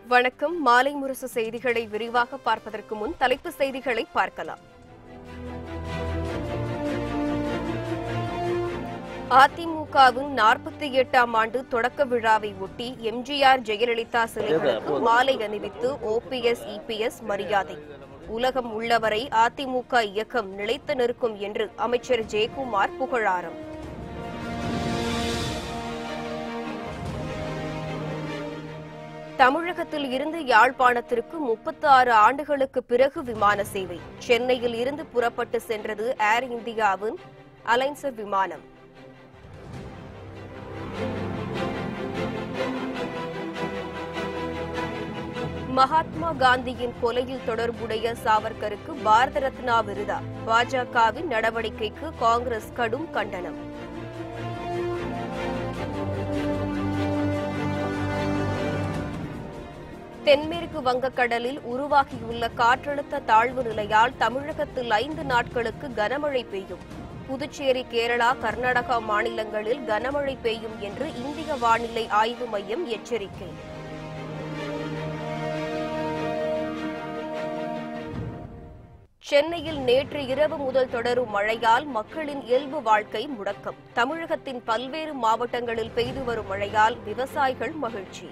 வணக்கம் மாலை முரசு செய்திகளை விரிவாக பார்ப்பதற்கு முன் தலைப்பு செய்திகளை பார்க்கலாம் அதிமுகவின் நாற்பத்தி எட்டாம் ஆண்டு தொடக்க விழாவை ஒட்டி எம்ஜிஆர் ஜெயலலிதா சிலைகளுக்கு மாலை அணிவித்து ஓபிஎஸ் இபிஎஸ் மரியாதை உலகம் உள்ளவரை அதிமுக இயக்கம் நிலைத்து நிற்கும் என்று அமைச்சர் ஜெயக்குமார் புகழாரம் தமிழகத்தில் இருந்து யாழ்ப்பாணத்திற்கு முப்பத்தி ஆறு ஆண்டுகளுக்கு பிறகு விமான சேவை சென்னையில் இருந்து புறப்பட்டு சென்றது ஏர் இந்தியாவின் அலைன்சர் விமானம் மகாத்மா காந்தியின் கொலையில் தொடர்புடைய சாவர்கருக்கு பாரத ரத்னா விருதா பாஜகவின் நடவடிக்கைக்கு காங்கிரஸ் கடும் கண்டனம் தென்மேற்கு வங்கக்கடலில் உருவாகியுள்ள காற்றழுத்த தாழ்வு நிலையால் தமிழகத்தில் ஐந்து நாட்களுக்கு கனமழை பெய்யும் புதுச்சேரி கேரளா கர்நாடகா மாநிலங்களில் கனமழை பெய்யும் என்று இந்திய வானிலை ஆய்வு மையம் எச்சரிக்கை சென்னையில் நேற்று இரவு முதல் தொடரும் மழையால் மக்களின் இயல்பு வாழ்க்கை முடக்கம் தமிழகத்தின் பல்வேறு மாவட்டங்களில் பெய்து வரும் மழையால் விவசாயிகள் மகிழ்ச்சி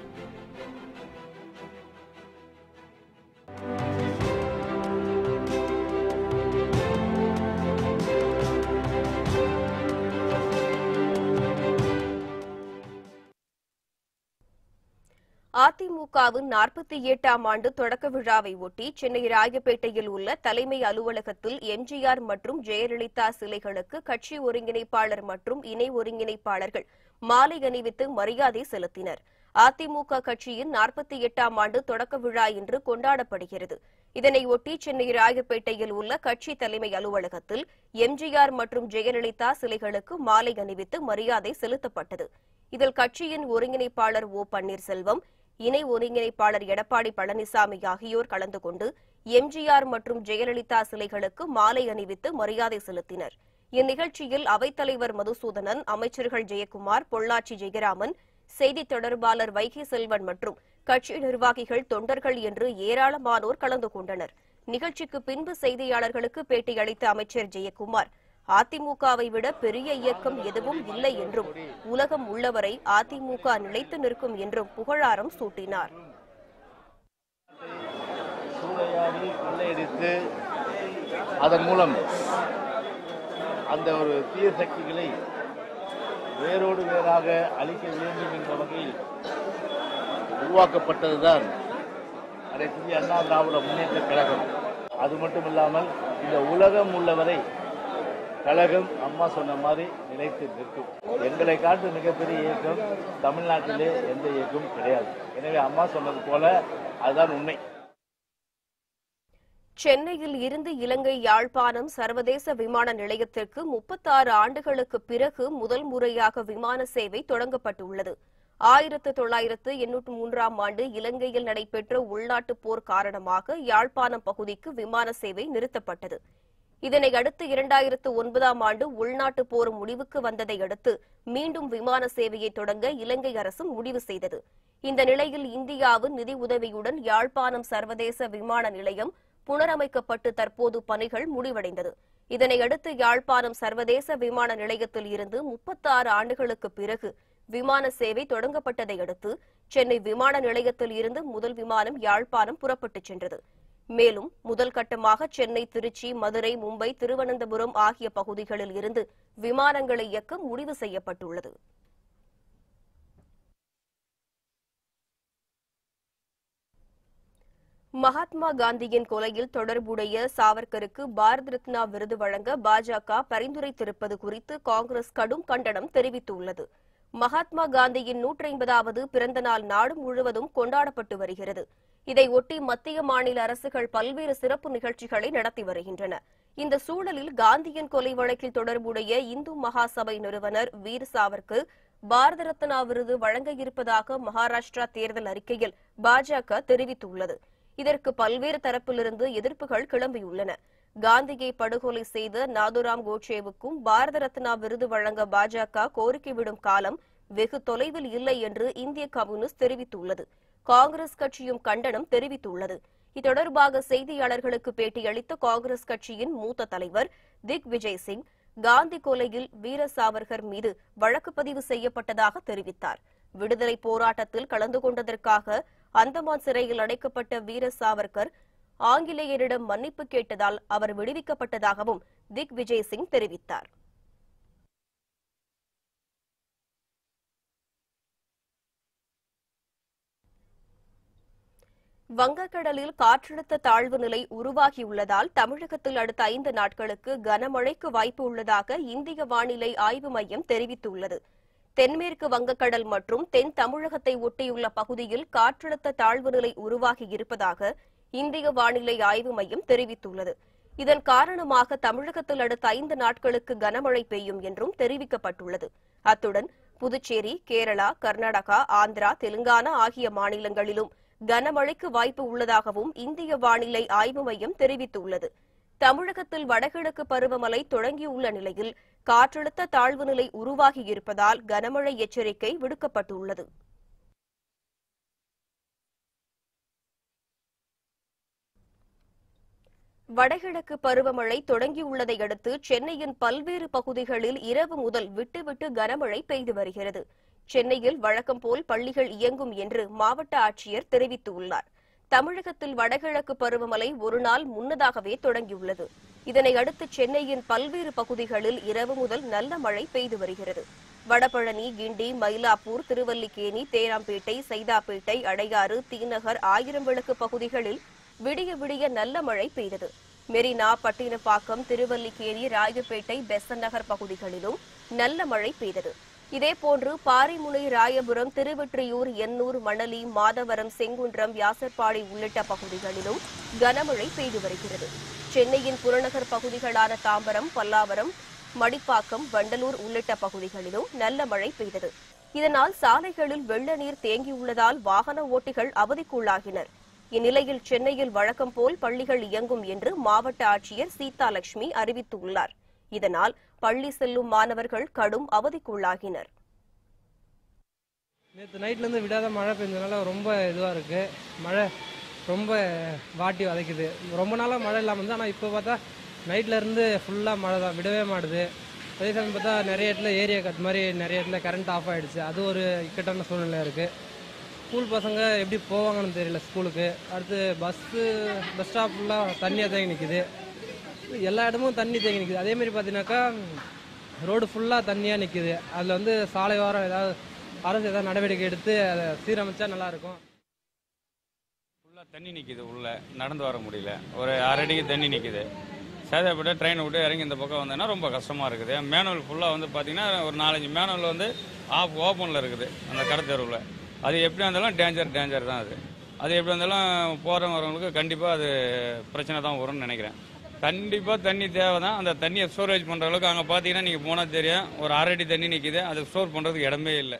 அதிமுகவின் நாற்பத்தி எட்டாம் ஆண்டு தொடக்க விழாவை ஒட்டி சென்னை ராயப்பேட்டையில் உள்ள தலைமை அலுவலகத்தில் எம்ஜிஆர் மற்றும் ஜெயலலிதா சிலைகளுக்கு கட்சி ஒருங்கிணைப்பாளர் மற்றும் இணை ஒருங்கிணைப்பாளர்கள் மாலை அணிவித்து மரியாதை செலுத்தினர் அதிமுக கட்சியின் நாற்பத்தி எட்டாம் ஆண்டு தொடக்க விழா இன்று கொண்டாடப்படுகிறது இதனையொட்டி சென்னை ராயப்பேட்டையில் உள்ள கட்சி தலைமை அலுவலகத்தில் எம்ஜிஆர் மற்றும் ஜெயலலிதா சிலைகளுக்கு மாலை அணிவித்து மரியாதை செலுத்தப்பட்டது இதில் கட்சியின் ஒருங்கிணைப்பாளர் ஓ பன்னீர்செல்வம் இணை ஒருங்கிணைப்பாளர் எடப்பாடி பழனிசாமி ஆகியோர் கலந்து கொண்டு எம்ஜிஆர் மற்றும் ஜெயலலிதா சிலைகளுக்கு மாலை அணிவித்து மரியாதை செலுத்தினர் இந்நிகழ்ச்சியில் அவைத்தலைவர் மதுசூதனன் அமைச்சர்கள் ஜெயக்குமார் பொள்ளாச்சி ஜெயராமன் செய்தி தொடர்பாளர் வைகை செல்வன் மற்றும் கட்சி நிர்வாகிகள் தொண்டர்கள் என்று ஏராளமானோர் கலந்து கொண்டனர் நிகழ்ச்சிக்கு பின்பு செய்தியாளர்களுக்கு பேட்டியளித்த அமைச்சர் ஜெயக்குமார் அதிமுகவை விட பெரிய இயக்கம் எதுவும் இல்லை என்றும் உலகம் உள்ளவரை அதிமுக நிலைத்து நிற்கும் என்றும் புகழாரம் சூட்டினார் சூறையாடி கொள்ளையடித்து அதன் மூலம் அந்த ஒரு தீய சக்திகளை வேரோடு வேறாக அழிக்க வேண்டும் என்ற வகையில் உருவாக்கப்பட்டதுதான் அனைத்து இந்திய அண்ணா திராவிட முன்னேற்ற கழகம் அது மட்டும் இல்லாமல் இந்த உலகம் உள்ளவரை கழகம் அம்மா சொன்ன மாதிரி நிலைத்து நிற்கும் எங்களை காட்டு மிகப்பெரிய இயக்கம் தமிழ்நாட்டிலே எந்த இயக்கமும் கிடையாது எனவே அம்மா சொன்னது போல அதுதான் உண்மை சென்னையில் இருந்து இலங்கை யாழ்ப்பாணம் சர்வதேச விமான நிலையத்திற்கு முப்பத்தாறு ஆண்டுகளுக்கு பிறகு முதல் முறையாக விமான சேவை தொடங்கப்பட்டுள்ளது ஆயிரத்து தொள்ளாயிரத்து எண்ணூற்று மூன்றாம் ஆண்டு இலங்கையில் நடைபெற்ற உள்நாட்டுப் போர் காரணமாக யாழ்ப்பாணம் பகுதிக்கு விமான சேவை நிறுத்தப்பட்டது இதனை அடுத்து இரண்டாயிரத்து ஒன்பதாம் ஆண்டு உள்நாட்டுப் போர் முடிவுக்கு வந்ததை அடுத்து மீண்டும் விமான சேவையை தொடங்க இலங்கை அரசு முடிவு செய்தது இந்த நிலையில் இந்தியாவின் நிதி உதவியுடன் யாழ்ப்பாணம் சர்வதேச விமான நிலையம் புனரமைக்கப்பட்டு தற்போது பணிகள் முடிவடைந்தது இதனையடுத்து யாழ்ப்பாணம் சர்வதேச விமான நிலையத்தில் இருந்து முப்பத்தாறு ஆண்டுகளுக்கு பிறகு விமான சேவை தொடங்கப்பட்டதை அடுத்து சென்னை விமான நிலையத்தில் இருந்து முதல் விமானம் யாழ்ப்பாணம் புறப்பட்டுச் சென்றது மேலும் முதல் கட்டமாக சென்னை திருச்சி மதுரை மும்பை திருவனந்தபுரம் ஆகிய பகுதிகளில் இருந்து விமானங்களை இயக்க முடிவு செய்யப்பட்டுள்ளது மகாத்மா காந்தியின் கொலையில் தொடர்புடைய சாவர்கருக்கு பாரத் ரத்னா விருது வழங்க பாஜக பரிந்துரைத்திருப்பது குறித்து காங்கிரஸ் கடும் கண்டனம் தெரிவித்துள்ளது மகாத்மா காந்தியின் நூற்றி ஐம்பதாவது பிறந்த நாள் நாடு முழுவதும் கொண்டாடப்பட்டு வருகிறது இதையொட்டி மத்திய மாநில அரசுகள் பல்வேறு சிறப்பு நிகழ்ச்சிகளை நடத்தி வருகின்றன இந்த சூழலில் காந்தியின் கொலை வழக்கில் தொடர்புடைய இந்து மகாசபை நிறுவனர் வீர் சாவர்க்கு பாரத ரத்னா விருது வழங்க இருப்பதாக மகாராஷ்டிரா தேர்தல் அறிக்கையில் பாஜக தெரிவித்துள்ளது இதற்கு பல்வேறு தரப்பிலிருந்து எதிர்ப்புகள் கிளம்பியுள்ளன காந்தியை படுகொலை செய்த நாதுராம் கோட்சேவுக்கும் பாரத ரத்னா விருது வழங்க பாஜக கோரிக்கை விடும் காலம் வெகு தொலைவில் இல்லை என்று இந்திய கம்யூனிஸ்ட் தெரிவித்துள்ளது காங்கிரஸ் கட்சியும் கண்டனம் தெரிவித்துள்ளது இத்தொடர்பாக செய்தியாளர்களுக்கு பேட்டியளித்த காங்கிரஸ் கட்சியின் மூத்த தலைவர் திக் விஜய் சிங் காந்தி கொலையில் வீர சாவர்கர் மீது வழக்கு பதிவு செய்யப்பட்டதாக தெரிவித்தார் விடுதலை போராட்டத்தில் கலந்து கொண்டதற்காக அந்தமான் சிறையில் அடைக்கப்பட்ட வீர சாவர்கர் ஆங்கிலேயரிடம் மன்னிப்பு கேட்டதால் அவர் விடுவிக்கப்பட்டதாகவும் திக் விஜய் சிங் தெரிவித்தார் வங்கக்கடலில் காற்றழுத்த தாழ்வு நிலை உருவாகியுள்ளதால் தமிழகத்தில் அடுத்த ஐந்து நாட்களுக்கு கனமழைக்கு வாய்ப்பு உள்ளதாக இந்திய வானிலை ஆய்வு மையம் தெரிவித்துள்ளது தென்மேற்கு வங்கக்கடல் மற்றும் தென் தமிழகத்தை ஒட்டியுள்ள பகுதியில் காற்றழுத்த தாழ்வு நிலை உருவாகி இருப்பதாக இந்திய வானிலை ஆய்வு மையம் தெரிவித்துள்ளது இதன் காரணமாக தமிழகத்தில் அடுத்த ஐந்து நாட்களுக்கு கனமழை பெய்யும் என்றும் தெரிவிக்கப்பட்டுள்ளது அத்துடன் புதுச்சேரி கேரளா கர்நாடகா ஆந்திரா தெலுங்கானா ஆகிய மாநிலங்களிலும் கனமழைக்கு வாய்ப்பு உள்ளதாகவும் இந்திய வானிலை ஆய்வு மையம் தெரிவித்துள்ளது தமிழகத்தில் வடகிழக்கு பருவமழை தொடங்கியுள்ள நிலையில் காற்றழுத்த தாழ்வு நிலை உருவாகியிருப்பதால் கனமழை எச்சரிக்கை விடுக்கப்பட்டுள்ளது வடகிழக்கு பருவமழை தொடங்கியுள்ளதை அடுத்து சென்னையின் பல்வேறு பகுதிகளில் இரவு முதல் விட்டுவிட்டு கனமழை பெய்து வருகிறது சென்னையில் வழக்கம் போல் பள்ளிகள் இயங்கும் என்று மாவட்ட ஆட்சியர் தெரிவித்துள்ளார் தமிழகத்தில் வடகிழக்கு பருவமழை ஒருநாள் முன்னதாகவே தொடங்கியுள்ளது இதனை அடுத்து சென்னையின் பல்வேறு பகுதிகளில் இரவு முதல் நல்ல மழை பெய்து வருகிறது வடபழனி கிண்டி மயிலாப்பூர் திருவல்லிக்கேணி தேராம்பேட்டை சைதாப்பேட்டை அடையாறு தீநகர் ஆயிரம் விளக்கு பகுதிகளில் விடிய விடிய நல்ல மழை பெய்தது மெரினா பட்டினப்பாக்கம் திருவல்லிக்கேணி ராயப்பேட்டை பெசன் நகர் பகுதிகளிலும் நல்ல மழை பெய்தது இதேபோன்று பாரிமுனை ராயபுரம் திருவெற்றியூர் எண்ணூர் மணலி மாதவரம் செங்குன்றம் வியாசர்பாடி உள்ளிட்ட பகுதிகளிலும் கனமழை பெய்து வருகிறது சென்னையின் புறநகர் பகுதிகளான தாம்பரம் பல்லாவரம் மடிப்பாக்கம் வண்டலூர் உள்ளிட்ட பகுதிகளிலும் நல்ல மழை பெய்தது இதனால் சாலைகளில் வெள்ள நீர் தேங்கியுள்ளதால் வாகன ஓட்டிகள் அவதிக்குள்ளாகினர் இந்நிலையில் சென்னையில் வழக்கம் போல் பள்ளிகள் இயங்கும் என்று மாவட்ட ஆட்சியர் சீதாலட்சுமி அறிவித்துள்ளார் இதனால் பள்ளி செல்லும் மாணவர்கள் கடும் அவதிக்குள்ளாகினர் நேற்று நைட்லேருந்து விடாத மழை பெஞ்சதுனால ரொம்ப இதுவாக இருக்குது மழை ரொம்ப வாட்டி வதைக்குது ரொம்ப நாளாக மழை இல்லாமல் இருந்தது ஆனால் இப்போ பார்த்தா நைட்லேருந்து ஃபுல்லாக மழை தான் விடவே மாட்டுது அதே சமயம் பார்த்தா நிறைய இடத்துல ஏரியா கட் மாதிரி நிறைய இடத்துல கரண்ட் ஆஃப் ஆகிடுச்சு அது ஒரு இக்கட்டான சூழ்நிலை இருக்குது ஸ்கூல் பசங்க எப்படி போவாங்கன்னு தெரியல ஸ்கூலுக்கு அடுத்து பஸ்ஸு பஸ் ஸ்டாப் ஃபுல்லாக தண்ணியாக தேங்கி நிற்கிது எல்லா இடமும் தண்ணி தேங்கி நிற்கிது அதேமாரி பார்த்தீங்கன்னாக்கா ரோடு ஃபுல்லாக தண்ணியாக நிற்கிது அதில் வந்து சாலை ஓரம் ஏதாவது அரசு ஏதாவது நடவடிக்கை எடுத்து அதை சீரமைச்சா நல்லாயிருக்கும் ஃபுல்லாக தண்ணி நிற்கிது உள்ள நடந்து வர முடியல ஒரு அரை அடிக்கு தண்ணி நிற்கிது சேதாப்பேட்டை ட்ரெயினை விட்டு இறங்கி இந்த பக்கம் வந்தேன்னா ரொம்ப கஷ்டமாக இருக்குது மேனுவல் ஃபுல்லாக வந்து பார்த்தீங்கன்னா ஒரு நாலஞ்சு மேனுவல் வந்து ஆஃப் ஓப்பனில் இருக்குது அந்த கடத்தெருவில் அது எப்படி இருந்தாலும் டேஞ்சர் டேஞ்சர் தான் அது அது எப்படி இருந்தாலும் போகிறவங்க வரவங்களுக்கு கண்டிப்பாக அது பிரச்சனை தான் வரும்னு நினைக்கிறேன் கண்டிப்பாக தண்ணி தேவை தான் அந்த தண்ணியை ஸ்டோரேஜ் பண்ணுற அளவுக்கு அங்கே பார்த்தீங்கன்னா நீங்கள் போனால் தெரியும் ஒரு அரை அடி தண்ணி நிற்கிது அது ஸ்டோர் பண்ணுறதுக்கு இடமே இல்லை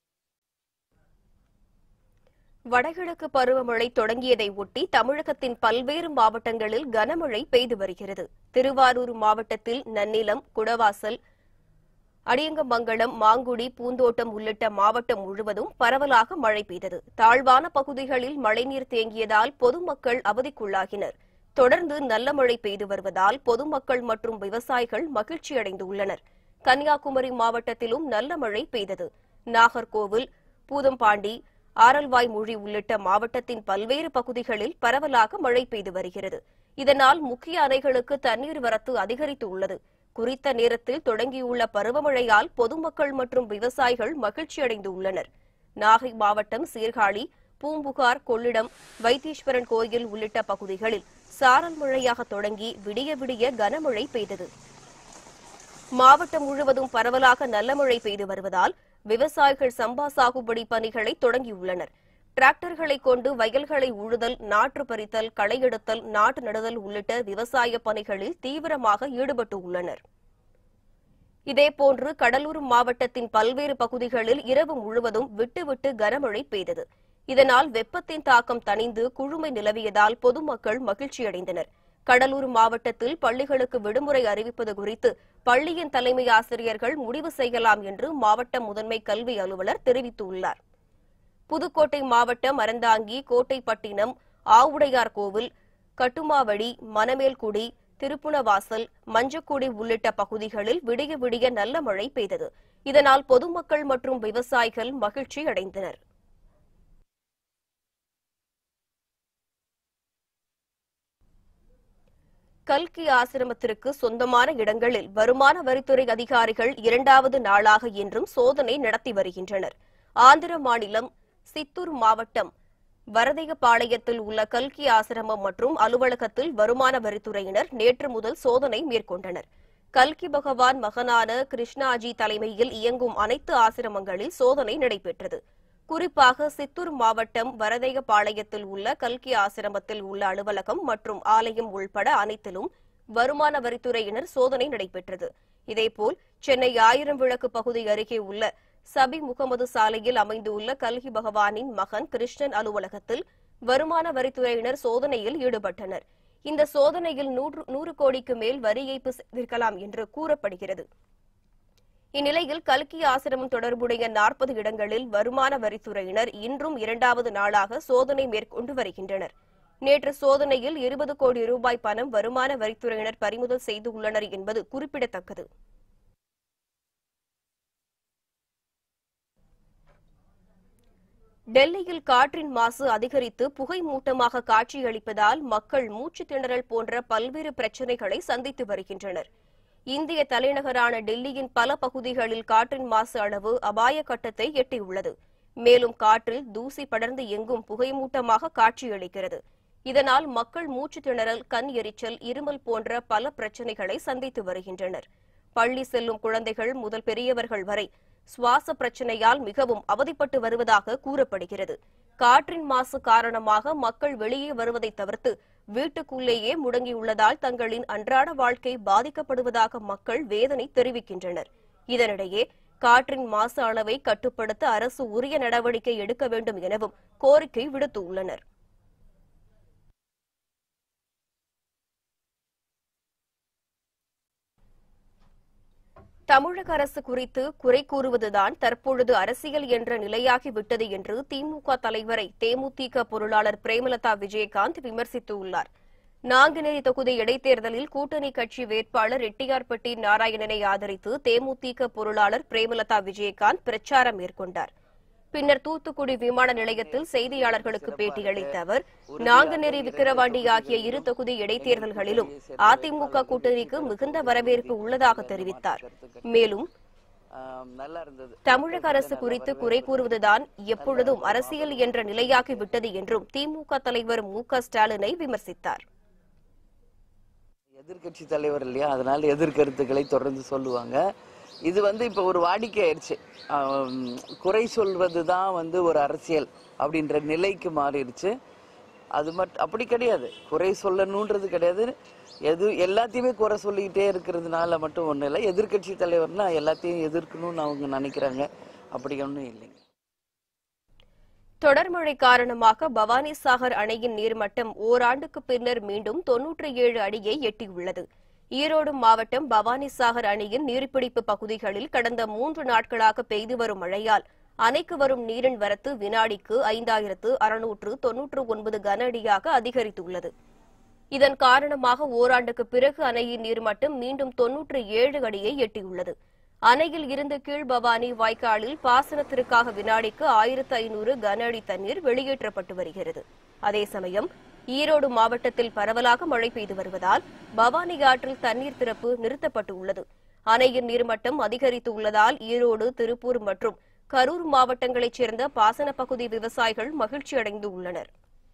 வடகிழக்கு பருவமழை தொடங்கியதை ஒட்டி தமிழகத்தின் பல்வேறு மாவட்டங்களில் கனமழை பெய்து வருகிறது திருவாரூர் மாவட்டத்தில் நன்னிலம் குடவாசல் அடியங்கமங்கலம் மாங்குடி பூந்தோட்டம் உள்ளிட்ட மாவட்டம் முழுவதும் பரவலாக மழை பெய்தது தாழ்வான பகுதிகளில் மழைநீர் தேங்கியதால் பொதுமக்கள் அவதிக்குள்ளாகினர் தொடர்ந்து நல்ல மழை பெய்து வருவதால் பொதுமக்கள் மற்றும் விவசாயிகள் மகிழ்ச்சியடைந்துள்ளனர் கன்னியாகுமரி மாவட்டத்திலும் நல்ல மழை பெய்தது நாகர்கோவில் பூதம்பாண்டி ஆரல்வாய்மொழி உள்ளிட்ட மாவட்டத்தின் பல்வேறு பகுதிகளில் பரவலாக மழை பெய்து வருகிறது இதனால் முக்கிய அணைகளுக்கு தண்ணீர் வரத்து அதிகரித்துள்ளது குறித்த நேரத்தில் தொடங்கியுள்ள பருவமழையால் பொதுமக்கள் மற்றும் விவசாயிகள் மகிழ்ச்சியடைந்துள்ளனர் நாகை மாவட்டம் சீர்காழி பூம்புகார் கொள்ளிடம் வைத்தீஸ்வரன் கோயில் உள்ளிட்ட பகுதிகளில் சாரல் மழையாக தொடங்கி விடிய விடிய கனமழை பெய்தது மாவட்டம் முழுவதும் பரவலாக நல்ல மழை பெய்து வருவதால் விவசாயிகள் சம்பா சாகுபடி பணிகளை தொடங்கியுள்ளனர் டிராக்டர்களை கொண்டு வயல்களை உழுதல் நாற்று பறித்தல் களை எடுத்தல் நாட்டு நடுதல் உள்ளிட்ட விவசாய பணிகளில் தீவிரமாக ஈடுபட்டு உள்ளனர் இதேபோன்று கடலூர் மாவட்டத்தின் பல்வேறு பகுதிகளில் இரவு முழுவதும் விட்டுவிட்டு கனமழை பெய்தது இதனால் வெப்பத்தின் தாக்கம் தணிந்து குழுமை நிலவியதால் பொதுமக்கள் மகிழ்ச்சியடைந்தனர் கடலூர் மாவட்டத்தில் பள்ளிகளுக்கு விடுமுறை அறிவிப்பது குறித்து பள்ளியின் தலைமை ஆசிரியர்கள் முடிவு செய்யலாம் என்று மாவட்ட முதன்மை கல்வி அலுவலர் தெரிவித்துள்ளார் புதுக்கோட்டை மாவட்டம் அறந்தாங்கி கோட்டைப்பட்டினம் ஆவுடையார் கோவில் கட்டுமாவடி மணமேல்குடி திருப்புணவாசல் மஞ்சக்குடி உள்ளிட்ட பகுதிகளில் விடிய விடிய நல்ல மழை பெய்தது இதனால் பொதுமக்கள் மற்றும் விவசாயிகள் மகிழ்ச்சி அடைந்தனர் கல்கி ஆசிரமத்திற்கு சொந்தமான இடங்களில் வருமான வரித்துறை அதிகாரிகள் இரண்டாவது நாளாக இன்றும் சோதனை நடத்தி வருகின்றனர் ஆந்திர மாநிலம் சித்தூர் மாவட்டம் வரதையபாளையத்தில் உள்ள கல்கி ஆசிரமம் மற்றும் அலுவலகத்தில் வருமான வரித்துறையினர் நேற்று முதல் சோதனை மேற்கொண்டனர் கல்கி பகவான் மகனான கிருஷ்ணாஜி தலைமையில் இயங்கும் அனைத்து ஆசிரமங்களில் சோதனை நடைபெற்றது குறிப்பாக சித்தூர் மாவட்டம் வரதையபாளையத்தில் உள்ள கல்கி ஆசிரமத்தில் உள்ள அலுவலகம் மற்றும் ஆலயம் உள்பட அனைத்திலும் வருமான வரித்துறையினர் சோதனை நடைபெற்றது இதேபோல் சென்னை ஆயிரம் விளக்கு பகுதி அருகே உள்ள சபி முகமது சாலையில் அமைந்துள்ள கல்கி பகவானின் மகன் கிருஷ்ணன் அலுவலகத்தில் வருமான வரித்துறையினர் சோதனையில் ஈடுபட்டனர் இந்த சோதனையில் நூறு நூறு கோடிக்கு மேல் வரி ஏய்ப்பு செய்திருக்கலாம் என்று கூறப்படுகிறது இந்நிலையில் கல்கி ஆசிரமம் தொடர்புடைய நாற்பது இடங்களில் வருமான வரித்துறையினர் இன்றும் இரண்டாவது நாளாக சோதனை மேற்கொண்டு வருகின்றனர் நேற்று சோதனையில் இருபது கோடி ரூபாய் பணம் வருமான வரித்துறையினர் பறிமுதல் செய்துள்ளனர் என்பது குறிப்பிடத்தக்கது டெல்லியில் காற்றின் மாசு அதிகரித்து புகை மூட்டமாக காட்சியளிப்பதால் மக்கள் மூச்சு திணறல் போன்ற பல்வேறு பிரச்சினைகளை சந்தித்து வருகின்றனர் இந்திய தலைநகரான டெல்லியின் பல பகுதிகளில் காற்றின் மாசு அளவு அபாய கட்டத்தை எட்டியுள்ளது மேலும் காற்றில் தூசி படர்ந்து எங்கும் புகைமூட்டமாக காட்சியளிக்கிறது இதனால் மக்கள் மூச்சு திணறல் கண் எரிச்சல் இருமல் போன்ற பல பிரச்சினைகளை சந்தித்து வருகின்றனர் பள்ளி செல்லும் குழந்தைகள் முதல் பெரியவர்கள் வரை சுவாச பிரச்சனையால் மிகவும் அவதிப்பட்டு வருவதாக கூறப்படுகிறது காற்றின் மாசு காரணமாக மக்கள் வெளியே வருவதை தவிர்த்து வீட்டுக்குள்ளேயே முடங்கியுள்ளதால் தங்களின் அன்றாட வாழ்க்கை பாதிக்கப்படுவதாக மக்கள் வேதனை தெரிவிக்கின்றனர் இதனிடையே காற்றின் மாசு அளவை கட்டுப்படுத்த அரசு உரிய நடவடிக்கை எடுக்க வேண்டும் எனவும் கோரிக்கை விடுத்துள்ளனர் தமிழக அரசு குறித்து குறை கூறுவதுதான் தற்பொழுது அரசியல் என்ற நிலையாகிவிட்டது என்று திமுக தலைவரை தேமுதிக பொருளாளர் பிரேமலதா விஜயகாந்த் விமர்சித்துள்ளார் நாங்குநேரி தொகுதி இடைத்தேர்தலில் கூட்டணி கட்சி வேட்பாளர் ரெட்டியார்பட்டி நாராயணனை ஆதரித்து தேமுதிக பொருளாளர் பிரேமலதா விஜயகாந்த் பிரச்சாரம் மேற்கொண்டார் பின்னர் தூத்துக்குடி விமான நிலையத்தில் செய்தியாளர்களுக்கு பேட்டியளித்த அவர் நாங்குநேரி விக்கிரவாண்டி ஆகிய இரு தொகுதி இடைத்தேர்தல்களிலும் அதிமுக கூட்டணிக்கு மிகுந்த வரவேற்பு உள்ளதாக தெரிவித்தார் மேலும் ஆம், நல்லா இருந்தது தமிழக அரசு குறித்து குறை கூறுவதுதான் எப்பொழுதும் அரசியல் என்ற நிலையாகி விட்டது என்றும் திமுக தலைவர் மு க ஸ்டாலினை விமர்சித்தார் எதிர்க்கட்சி தலைவர் இல்லையா அதனால எதிர்கருத்துக்களை தொடர்ந்து சொல்லுவாங்க இது வந்து இப்போ ஒரு வாடிக்கை ஆயிடுச்சு ஆம், குறை சொல்வது தான் வந்து ஒரு அரசியல் அப்படின்ற நிலைக்கு மாறிடுச்சு அது மட்டும் அப்படி கிடையாது குறை சொல்லணுன்றது கிடையாது எது எல்லாத்தையுமே குறை சொல்லிக்கிட்டே இருக்கிறதுனால மட்டும் ஒன்றும் இல்லை எதிர்க்கட்சி தலைவர்னா எல்லாத்தையும் எதிர்க்கணும்னு அவங்க நினைக்கிறாங்க அப்படி ஒன்றும் இல்லைங்க தொடர்மழை காரணமாக பவானிசாகர் அணையின் நீர்மட்டம் ஓராண்டுக்கு பின்னர் மீண்டும் தொன்னூற்றி ஏழு அடியை எட்டியுள்ளது ஈரோடு மாவட்டம் பவானிசாகர் அணையின் நீர்பிடிப்பு பகுதிகளில் கடந்த மூன்று நாட்களாக பெய்து வரும் மழையால் அணைக்கு வரும் நீரின் வரத்து வினாடிக்கு ஐந்தாயிரத்து அறுநூற்று தொன்னூற்று ஒன்பது கன அடியாக அதிகரித்துள்ளது இதன் காரணமாக ஓராண்டுக்கு பிறகு அணையின் நீர்மட்டம் மீண்டும் தொன்னூற்று ஏழு அடியை எட்டியுள்ளது அணையில் இருந்து கீழ்பவானி வாய்க்காலில் பாசனத்திற்காக வினாடிக்கு ஆயிரத்து ஐநூறு கன அடி தண்ணீர் வெளியேற்றப்பட்டு வருகிறது அதே சமயம் ஈரோடு மாவட்டத்தில் பரவலாக மழை பெய்து வருவதால் பவானி ஆற்றில் தண்ணீர் திறப்பு நிறுத்தப்பட்டு உள்ளது அணையின் நீர்மட்டம் அதிகரித்து உள்ளதால் ஈரோடு திருப்பூர் மற்றும் கரூர் மாவட்டங்களைச் சேர்ந்த பாசன பகுதி விவசாயிகள் மகிழ்ச்சி அடைந்து உள்ளனர்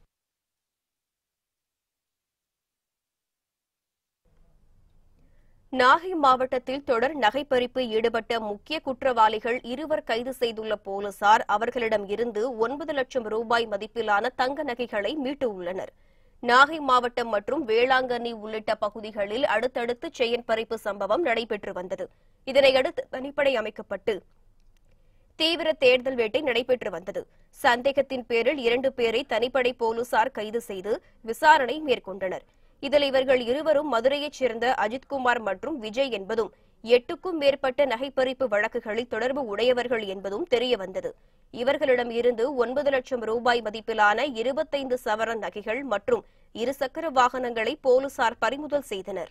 நாகை மாவட்டத்தில் தொடர் நகைப்பறிப்பு ஈடுபட்ட முக்கிய குற்றவாளிகள் இருவர் கைது செய்துள்ள போலீசார் அவர்களிடம் இருந்து ஒன்பது லட்சம் ரூபாய் மதிப்பிலான தங்க நகைகளை மீட்டு உள்ளனர் நாகை மாவட்டம் மற்றும் வேளாங்கண்ணி உள்ளிட்ட பகுதிகளில் அடுத்தடுத்து செயின் பறிப்பு சம்பவம் நடைபெற்று வந்தது இதனையடுத்து தனிப்படை அமைக்கப்பட்டு தீவிர தேடுதல் வேட்டை நடைபெற்று வந்தது சந்தேகத்தின் பேரில் இரண்டு பேரை தனிப்படை போலீசார் கைது செய்து விசாரணை மேற்கொண்டனர் இதில் இவர்கள் இருவரும் மதுரையைச் சேர்ந்த அஜித்குமார் மற்றும் விஜய் என்பதும் எட்டுக்கும் மேற்பட்ட நகைப்பறிப்பு வழக்குகளில் தொடர்பு உடையவர்கள் என்பதும் தெரியவந்தது இவர்களிடம் இருந்து ஒன்பது லட்சம் ரூபாய் மதிப்பிலான இருபத்தைந்து சவரன் நகைகள் மற்றும் இருசக்கர வாகனங்களை போலீசார் பறிமுதல் செய்தனர்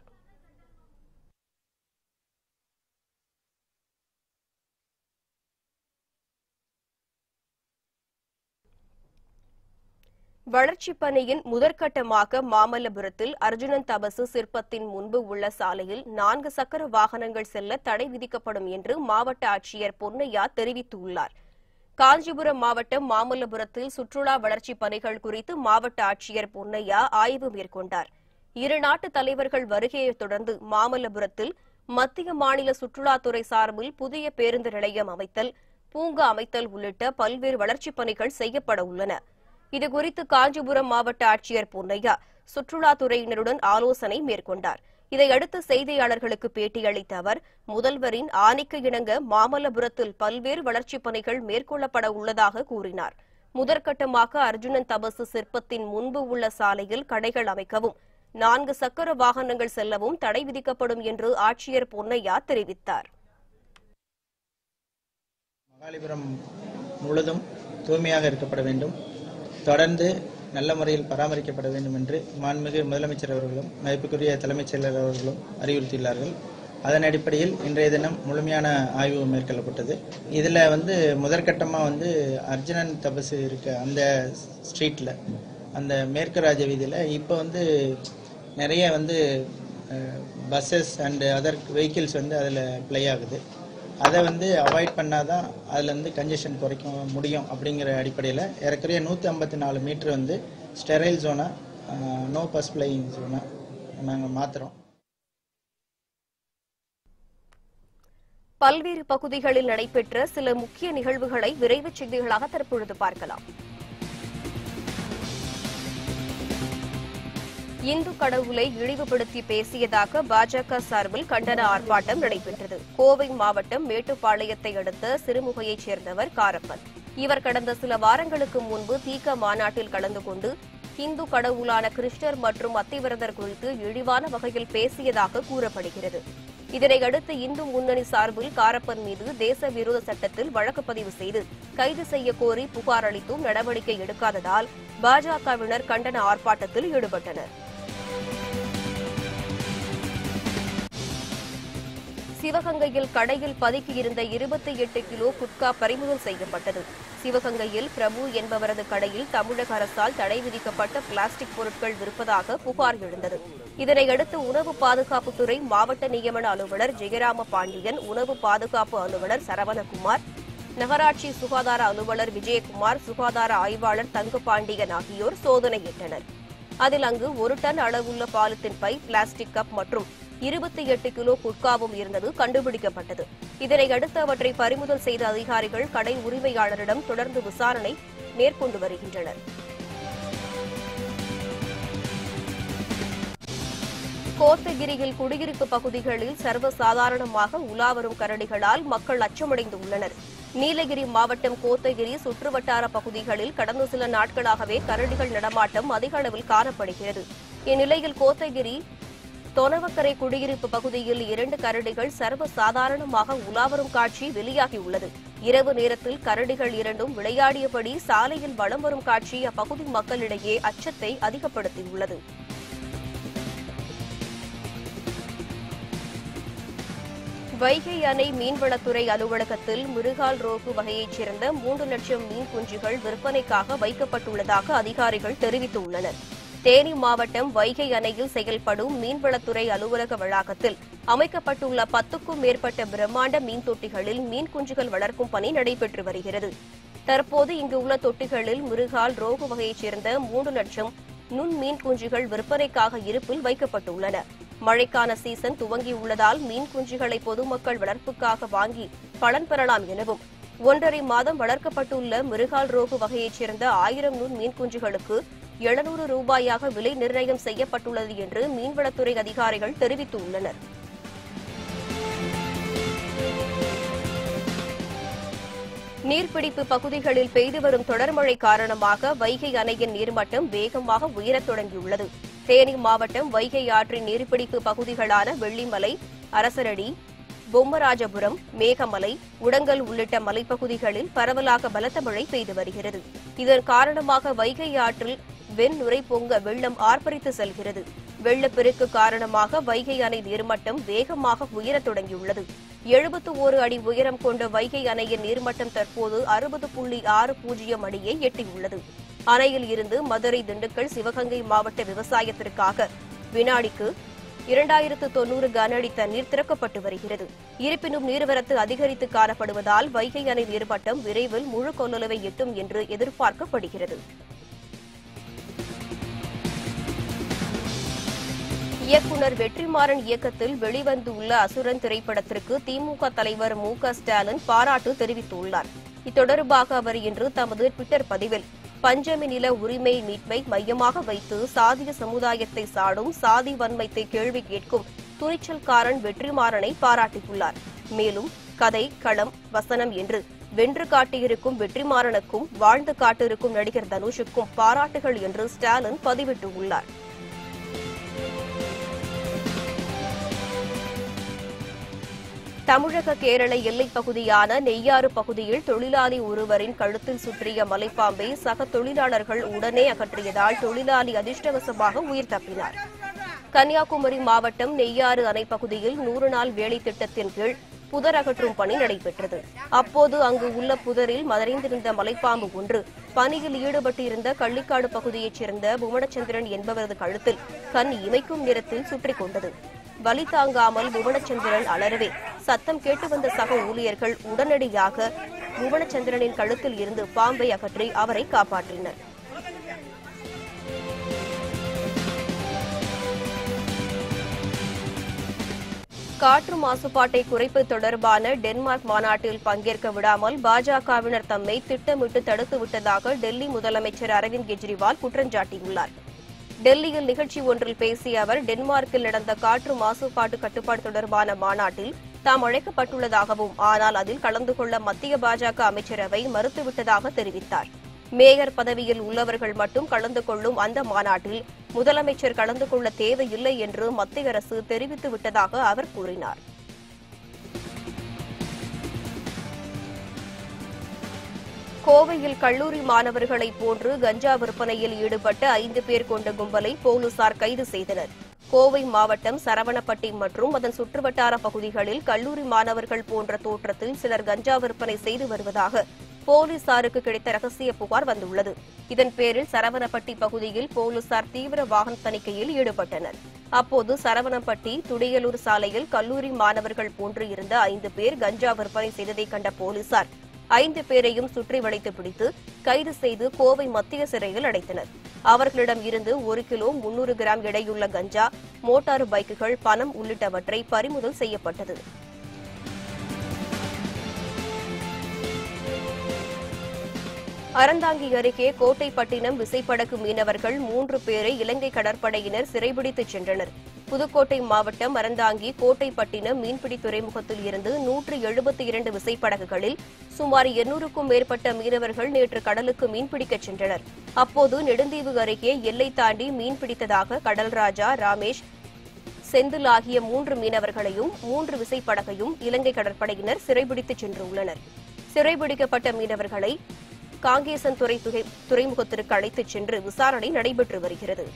வளர்ச்சிப் பணியின் முதற்கட்டமாக மாமல்லபுரத்தில் அர்ஜுனன் தபசு சிற்பத்தின் முன்பு உள்ள சாலையில் நான்கு சக்கர வாகனங்கள் செல்ல தடை விதிக்கப்படும் என்று மாவட்ட ஆட்சியர் பொன்னையா தெரிவித்துள்ளார் காஞ்சிபுரம் மாவட்டம் மாமல்லபுரத்தில் சுற்றுலா வளர்ச்சிப் பணிகள் குறித்து மாவட்ட ஆட்சியர் பொன்னையா ஆய்வு மேற்கொண்டார் இரு நாட்டு தலைவர்கள் வருகையைத் தொடர்ந்து மாமல்லபுரத்தில் மத்திய மாநில சுற்றுலாத்துறை சார்பில் புதிய பேருந்து நிலையம் அமைத்தல் பூங்கா அமைத்தல் உள்ளிட்ட பல்வேறு வளர்ச்சிப் பணிகள் செய்யப்பட உள்ளன இதுகுறித்து காஞ்சிபுரம் மாவட்ட ஆட்சியர் பொன்னையா சுற்றுலாத்துறையினருடன் ஆலோசனை மேற்கொண்டார் இதையடுத்து செய்தியாளர்களுக்கு பேட்டியளித்த அவர் முதல்வரின் ஆணைக்கு இணங்க மாமல்லபுரத்தில் பல்வேறு வளர்ச்சிப் பணிகள் மேற்கொள்ளப்பட உள்ளதாக கூறினார் முதற்கட்டமாக அர்ஜுனன் தபசு சிற்பத்தின் முன்பு உள்ள சாலையில் கடைகள் அமைக்கவும் நான்கு சக்கர வாகனங்கள் செல்லவும் தடை விதிக்கப்படும் என்று ஆட்சியர் பொன்னையா தெரிவித்தார் மகாலிபுரம் முழுதும் தூய்மையாக இருக்கப்பட வேண்டும் தொடர்ந்து நல்ல முறையில் பராமரிக்கப்பட வேண்டும் என்று மாண்புமிகு முதலமைச்சர் அவர்களும் மதிப்புக்குரிய தலைமைச் செயலர் அவர்களும் அறிவுறுத்தியுள்ளார்கள் அதன் அடிப்படையில் இன்றைய தினம் முழுமையான ஆய்வு மேற்கொள்ளப்பட்டது இதில் வந்து முதற்கட்டமாக வந்து அர்ஜுனன் தபசு இருக்க அந்த ஸ்ட்ரீட்டில் அந்த மேற்கு ராஜ வீதியில் இப்போ வந்து நிறைய வந்து பஸ்ஸஸ் அண்டு அதர் வெஹிக்கிள்ஸ் வந்து அதில் ப்ளே ஆகுது அதை வந்து அவாய்ட் பண்ணாதான் அதில் வந்து கன்ஜெஷன் குறைக்க முடியும் அப்படிங்கிற அடிப்படையில் ஏறக்குறைய நூற்றி ஐம்பத்தி நாலு மீட்ரு வந்து ஸ்டெரைல் ஜோனா நோ பஸ் பிளேயிங் ஜோனா நாங்கள் மாற்றுறோம் பல்வேறு பகுதிகளில் நடைபெற்ற சில முக்கிய நிகழ்வுகளை விரைவுச் செய்திகளாக தற்பொழுது பார்க்கலாம் இந்து கடவுளை இழிவுபடுத்தி பேசியதாக பாஜக சார்பில் கண்டன ஆர்ப்பாட்டம் நடைபெற்றது கோவை மாவட்டம் மேட்டுப்பாளையத்தை அடுத்த சிறுமுகையைச் சேர்ந்தவர் காரப்பன் இவர் கடந்த சில வாரங்களுக்கு முன்பு தீக மாநாட்டில் கலந்து கொண்டு இந்து கடவுளான கிருஷ்ணர் மற்றும் அத்திவிரதர் குறித்து இழிவான வகையில் பேசியதாக கூறப்படுகிறது இதனையடுத்து இந்து முன்னணி சார்பில் காரப்பன் மீது தேச விரோத சட்டத்தில் வழக்கு பதிவு செய்து கைது செய்ய கோரி புகார் அளித்தும் நடவடிக்கை எடுக்காததால் பாஜகவினர் கண்டன ஆர்ப்பாட்டத்தில் ஈடுபட்டனர் சிவகங்கையில் கடையில் பதுக்கியிருந்த இருபத்தி எட்டு கிலோ குட்கா பறிமுதல் செய்யப்பட்டது சிவகங்கையில் பிரபு என்பவரது கடையில் தமிழக அரசால் தடை விதிக்கப்பட்ட பிளாஸ்டிக் பொருட்கள் விற்பதாக புகார் எழுந்தது இதனையடுத்து உணவு பாதுகாப்புத்துறை மாவட்ட நியமன அலுவலர் ஜெயராம பாண்டியன் உணவு பாதுகாப்பு அலுவலர் சரவணகுமார் நகராட்சி சுகாதார அலுவலர் விஜயகுமார் சுகாதார ஆய்வாளர் தங்கபாண்டியன் ஆகியோர் சோதனையிட்டனர் அதில் அங்கு ஒரு டன் அளவுள்ள பாலித்தீன் பை பிளாஸ்டிக் கப் மற்றும் இருபத்தி எட்டு கிலோ குட்காவும் இருந்தது கண்டுபிடிக்கப்பட்டது இதனையடுத்து அவற்றை பறிமுதல் செய்த அதிகாரிகள் கடை உரிமையாளரிடம் தொடர்ந்து விசாரணை மேற்கொண்டு வருகின்றனர் கோத்தகிரியில் குடியிருப்பு பகுதிகளில் சர்வசாதாரணமாக உலாவரும் கரடிகளால் மக்கள் அச்சமடைந்து உள்ளனர் நீலகிரி மாவட்டம் கோத்தகிரி சுற்றுவட்டார பகுதிகளில் கடந்த சில நாட்களாகவே கரடிகள் நடமாட்டம் அதிக அளவில் காணப்படுகிறது இந்நிலையில் கோத்தகிரி தொனவக்கரை குடியிருப்பு பகுதியில் இரண்டு கரடிகள் சர்வ சாதாரணமாக உலாவரும் காட்சி வெளியாகியுள்ளது இரவு நேரத்தில் கரடிகள் இரண்டும் விளையாடியபடி சாலையில் வலம் வரும் காட்சி அப்பகுதி மக்களிடையே அச்சத்தை அதிகப்படுத்தியுள்ளது வைகை அணை மீன்வளத்துறை அலுவலகத்தில் மிருகால் ரோகு வகையைச் சேர்ந்த மூன்று லட்சம் மீன் குஞ்சுகள் விற்பனைக்காக வைக்கப்பட்டுள்ளதாக அதிகாரிகள் தெரிவித்துள்ளனர் தேனி மாவட்டம் வைகை அணையில் செயல்படும் மீன்வளத்துறை அலுவலக வளாகத்தில் அமைக்கப்பட்டுள்ள பத்துக்கும் மேற்பட்ட பிரம்மாண்ட மீன் தொட்டிகளில் மீன் குஞ்சுகள் வளர்க்கும் பணி நடைபெற்று வருகிறது தற்போது இங்கு உள்ள தொட்டிகளில் மிருகால் ரோகு வகையைச் சேர்ந்த மூன்று லட்சம் நுண் மீன் குஞ்சுகள் விற்பனைக்காக இருப்பில் வைக்கப்பட்டுள்ளன மழைக்கான சீசன் துவங்கியுள்ளதால் மீன் குஞ்சுகளை பொதுமக்கள் வளர்ப்புக்காக வாங்கி பலன் பெறலாம் எனவும் ஒன்றரை மாதம் வளர்க்கப்பட்டுள்ள மிருகால் ரோகு வகையைச் சேர்ந்த ஆயிரம் நுண் மீன் குஞ்சுகளுக்கு எழுநூறு ரூபாயாக விலை நிர்ணயம் செய்யப்பட்டுள்ளது என்று மீன்வளத்துறை அதிகாரிகள் தெரிவித்துள்ளனர் நீர்பிடிப்பு பகுதிகளில் பெய்து வரும் தொடர் மழை காரணமாக வைகை அணையின் நீர்மட்டம் வேகமாக உயரத் தொடங்கியுள்ளது தேனி மாவட்டம் வைகை ஆற்றின் நீர்பிடிப்பு பகுதிகளான வெள்ளிமலை அரசரடி பொம்மராஜபுரம் மேகமலை உடங்கல் உள்ளிட்ட மலைப்பகுதிகளில் பரவலாக பலத்த மழை பெய்து வருகிறது இதன் காரணமாக வைகை ஆற்றில் வெண் நுரை பொங்க வெள்ளம் ஆர்ப்பரித்து செல்கிறது வெள்ளப்பெருக்கு காரணமாக வைகை அணை நீர்மட்டம் வேகமாக உயரத் தொடங்கியுள்ளது எழுபத்து ஓரு அடி உயரம் கொண்ட வைகை அணையின் நீர்மட்டம் தற்போது அறுபது புள்ளி ஆறு பூஜ்ஜியம் அடியை எட்டியுள்ளது அணையில் இருந்து மதுரை திண்டுக்கல் சிவகங்கை மாவட்ட விவசாயத்திற்காக வினாடிக்கு இரண்டாயிரத்து தொன்னூறு கன அடி தண்ணீர் திறக்கப்பட்டு வருகிறது இருப்பினும் நீர்வரத்து அதிகரித்து காணப்படுவதால் வைகை அணை நீர்மட்டம் விரைவில் முழு கொள்ளளவை எட்டும் என்று எதிர்பார்க்கப்படுகிறது இயக்குனர் வெற்றிமாறன் இயக்கத்தில் வெளிவந்துள்ள அசுரன் திரைப்படத்திற்கு திமுக தலைவர் மு க ஸ்டாலின் பாராட்டு தெரிவித்துள்ளார் இத்தொடர்பாக அவர் இன்று தமது டுவிட்டர் பதிவில் பஞ்சமி நில உரிமை மீட்பை மையமாக வைத்து சாதிய சமுதாயத்தை சாடும் சாதி வன்மத்தை கேள்வி கேட்கும் துணிச்சல்காரன் வெற்றிமாறனை பாராட்டியுள்ளார் மேலும் கதை களம் வசனம் என்று வென்று காட்டியிருக்கும் வெற்றிமாறனுக்கும் வாழ்ந்து காட்டிருக்கும் நடிகர் தனுஷுக்கும் பாராட்டுகள் என்று ஸ்டாலின் பதிவிட்டுள்ளார் தமிழக கேரள எல்லைப் பகுதியான நெய்யாறு பகுதியில் தொழிலாளி ஒருவரின் கழுத்தில் சுற்றிய மலைப்பாம்பை சக தொழிலாளர்கள் உடனே அகற்றியதால் தொழிலாளி அதிர்ஷ்டவசமாக உயிர் தப்பினார் கன்னியாகுமரி மாவட்டம் நெய்யாறு அணை பகுதியில் நூறு நாள் வேலை திட்டத்தின் கீழ் புதர் அகற்றும் பணி நடைபெற்றது அப்போது அங்கு உள்ள புதரில் மறைந்திருந்த மலைப்பாம்பு ஒன்று பணியில் ஈடுபட்டிருந்த கள்ளிக்காடு பகுதியைச் சேர்ந்த புவனச்சந்திரன் என்பவரது கழுத்தில் கண் இமைக்கும் நேரத்தில் சுற்றிக் கொண்டது வலி தாங்காமல் புவனச்சந்திரன் அலறவே சத்தம் கேட்டு வந்த சக ஊழியர்கள் உடனடியாக புவனச்சந்திரனின் கழுத்தில் இருந்து பாம்பை அகற்றி அவரை காப்பாற்றினர் காற்று மாசுபாட்டை குறைப்பது தொடர்பான டென்மார்க் மாநாட்டில் பங்கேற்க விடாமல் பாஜகவினர் தம்மை திட்டமிட்டு தடுத்து விட்டதாக டெல்லி முதலமைச்சர் அரவிந்த் கெஜ்ரிவால் குற்றஞ்சாட்டியுள்ளார் டெல்லியில் நிகழ்ச்சி ஒன்றில் பேசிய அவர் டென்மார்க்கில் நடந்த காற்று மாசுபாட்டு கட்டுப்பாடு தொடர்பான மாநாட்டில் தாம் அழைக்கப்பட்டுள்ளதாகவும் ஆனால் அதில் கலந்து கொள்ள மத்திய பாஜக அமைச்சரவை மறுத்துவிட்டதாக தெரிவித்தார் மேயர் பதவியில் உள்ளவர்கள் மட்டும் கலந்து கொள்ளும் அந்த மாநாட்டில் முதலமைச்சர் கலந்து கொள்ள தேவையில்லை என்று மத்திய அரசு தெரிவித்து விட்டதாக அவர் கூறினார் கோவையில் கல்லூரி மாணவர்களைப் போன்று கஞ்சா விற்பனையில் ஈடுபட்ட ஐந்து பேர் கொண்ட கும்பலை போலீசார் கைது செய்தனர் கோவை மாவட்டம் சரவணப்பட்டி மற்றும் அதன் சுற்றுவட்டார பகுதிகளில் கல்லூரி மாணவர்கள் போன்ற தோற்றத்தில் சிலர் கஞ்சா விற்பனை செய்து வருவதாக போலீசாருக்கு கிடைத்த ரகசிய புகார் வந்துள்ளது இதன் பேரில் சரவணப்பட்டி பகுதியில் போலீசார் தீவிர வாகன தணிக்கையில் ஈடுபட்டனர் அப்போது சரவணப்பட்டி துடியலூர் சாலையில் கல்லூரி மாணவர்கள் போன்று இருந்த ஐந்து பேர் கஞ்சா விற்பனை செய்ததை கண்ட போலீசார் ஐந்து பேரையும் சுற்றி வளைத்து பிடித்து கைது செய்து கோவை மத்திய சிறையில் அடைத்தனர் அவர்களிடம் இருந்து ஒரு கிலோ முன்னூறு கிராம் எடையுள்ள கஞ்சா மோட்டார் பைக்குகள் பணம் உள்ளிட்டவற்றை பறிமுதல் செய்யப்பட்டது அறந்தாங்கி அருகே கோட்டைப்பட்டினம் விசைப்படகு மீனவர்கள் மூன்று பேரை இலங்கை கடற்படையினர் சிறைபிடித்துச் சென்றனர் புதுக்கோட்டை மாவட்டம் அறந்தாங்கி கோட்டைப்பட்டினம் மீன்பிடி துறைமுகத்தில் இருந்து நூற்று எழுபத்தி இரண்டு விசைப்படகுகளில் சுமார் எண்ணூறுக்கும் மேற்பட்ட மீனவர்கள் நேற்று கடலுக்கு மீன்பிடிக்கச் சென்றனர் அப்போது நெடுந்தீவு அருகே எல்லை தாண்டி மீன்பிடித்ததாக கடல்ராஜா ராமேஷ் செந்தில் ஆகிய மூன்று மீனவர்களையும் மூன்று விசைப்படகையும் இலங்கை கடற்படையினர் சிறைபிடித்துச் சென்றுள்ளனர் சிறைபிடிக்கப்பட்ட மீனவர்களை காங்கேசன் துறை துகை- துறைமுகத்திற்கு அழைத்துச் சென்று விசாரணை நடைபெற்று வருகிறது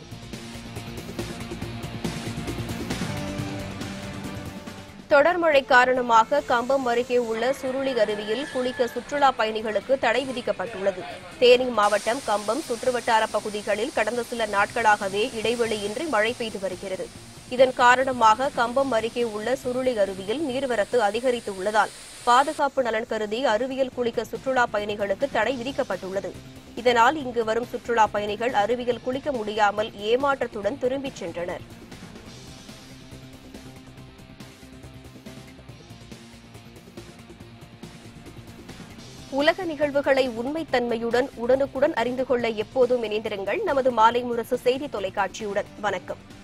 தொடர் மழை காரணமாக கம்பம் அருகே உள்ள சுருளி அருவியில் குளிக்க சுற்றுலா பயணிகளுக்கு தடை விதிக்கப்பட்டுள்ளது தேனி மாவட்டம் கம்பம் சுற்றுவட்டார பகுதிகளில் கடந்த சில நாட்களாகவே இடைவெளியின்றி மழை பெய்து வருகிறது இதன் காரணமாக கம்பம் அருகே உள்ள சுருளி அருவியில் நீர்வரத்து அதிகரித்து உள்ளதால் பாதுகாப்பு நலன் கருதி அருவியில் குளிக்க சுற்றுலா பயணிகளுக்கு தடை விதிக்கப்பட்டுள்ளது இதனால் இங்கு வரும் சுற்றுலா பயணிகள் அருவியில் குளிக்க முடியாமல் ஏமாற்றத்துடன் திரும்பிச் சென்றனர் உலக நிகழ்வுகளை உண்மைத்தன்மையுடன் உடனுக்குடன் அறிந்து கொள்ள எப்போதும் இணைந்திருங்கள் நமது மாலை முரசு செய்தி தொலைக்காட்சியுடன் வணக்கம்